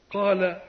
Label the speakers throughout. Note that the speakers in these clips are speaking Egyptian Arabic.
Speaker 1: قال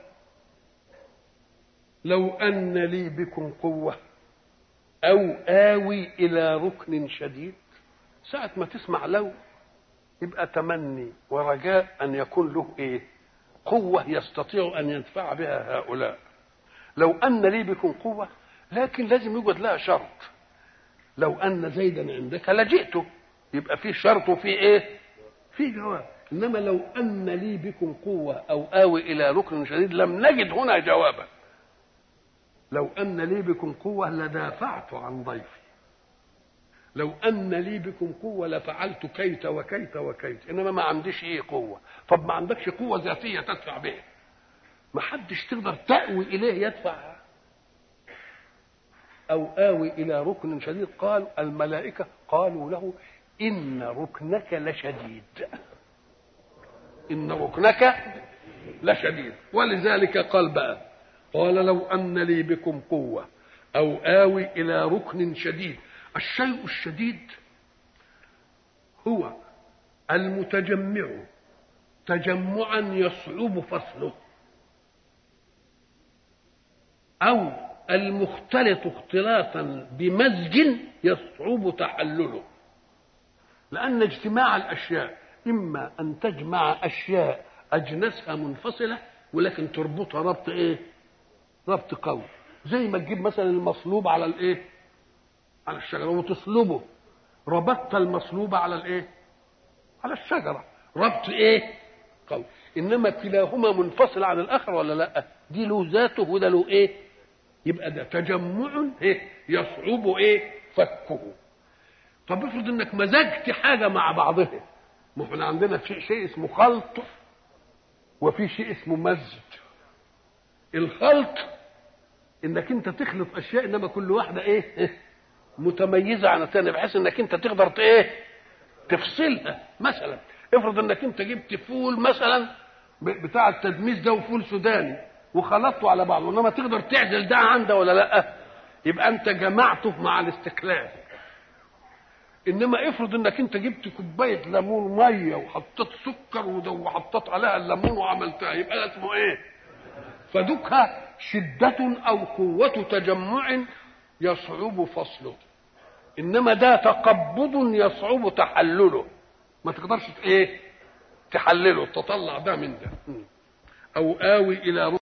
Speaker 1: لو أن لي بكم قوة أو آوي إلى ركن شديد ساعة ما تسمع لو يبقى تمني ورجاء أن يكون له إيه قوة يستطيع أن يدفع بها هؤلاء لو أن لي بكم قوة لكن لازم يوجد لها شرط لو أن زيدا عندك لجئته يبقى في شرط وفي إيه في جواب إنما لو أن لي بكم قوة أو آوي إلى ركن شديد لم نجد هنا جوابا لو أن لي بكم قوة لدافعت عن ضيفي لو أن لي بكم قوة لفعلت كيت وكيت وكيت إنما ما عنديش إيه قوة طب ما عندكش قوة ذاتية تدفع بها ما حدش تقدر تأوي إليه يدفع أو آوي إلى ركن شديد قال الملائكة قالوا له إن ركنك لشديد إن ركنك لشديد ولذلك قال بقى قال لو أن لي بكم قوة أو آوي إلى ركن شديد الشيء الشديد هو المتجمع تجمعا يصعب فصله أو المختلط اختلاطا بمزج يصعب تحلله لأن اجتماع الأشياء إما أن تجمع أشياء أجناسها منفصلة ولكن تربطها ربط إيه؟ ربط قوي زي ما تجيب مثلا المصلوب على الإيه؟ على الشجرة وتصلبه ربطت المصلوب على الإيه؟ على الشجرة ربط إيه؟ قوي إنما كلاهما منفصل عن الآخر ولا لأ؟ دي له ذاته وده له إيه؟ يبقى ده تجمع إيه؟ يصعب إيه؟ فكه طب افرض انك مزجت حاجه مع بعضها ما احنا عندنا في شيء اسمه خلط وفي شيء اسمه مزج الخلط انك انت تخلط اشياء انما كل واحده ايه متميزه عن الثانيه بحيث انك انت تقدر ايه تفصلها مثلا افرض انك انت جبت فول مثلا بتاع التدميس ده وفول سوداني وخلطته على بعضه انما تقدر تعزل ده عن ده ولا لا يبقى انت جمعته مع الاستقلال انما افرض انك انت جبت كوبايه ليمون ميه وحطيت سكر وحطيت عليها الليمون وعملتها يبقى ده اسمه ايه فدكها شدة أو قوة تجمع يصعب فصله إنما ده تقبض يصعب تحلله ما تقدرش ايه تحلله تطلع ده من ده أو آوي إلى